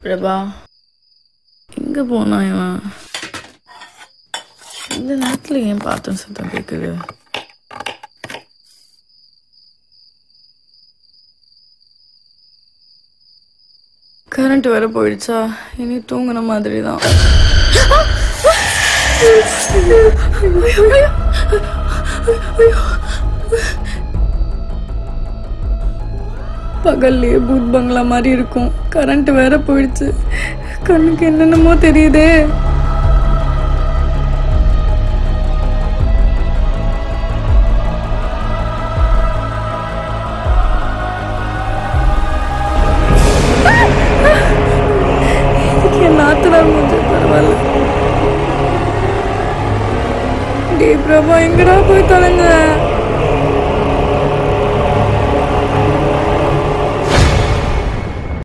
பிரபா எங்க போனா இவன் இந்த நேரத்துல ஏன் பாத்திரம் சத்தம் கேக்குது கரண்ட் வேற போயிடுச்சா இனி தூங்குன மாதிரி தான் பகல்லையே பூத் பங்களா மாதிரி இருக்கும் கரண்ட் வேற போயிடுச்சு கண்ணுக்கு என்னென்னமோ தெரியுதே இதுக்கு என் நாத்தனார் மூஞ்சி பரவாயில்ல டேய் பிரபா எங்கடா போய் தொலைங்க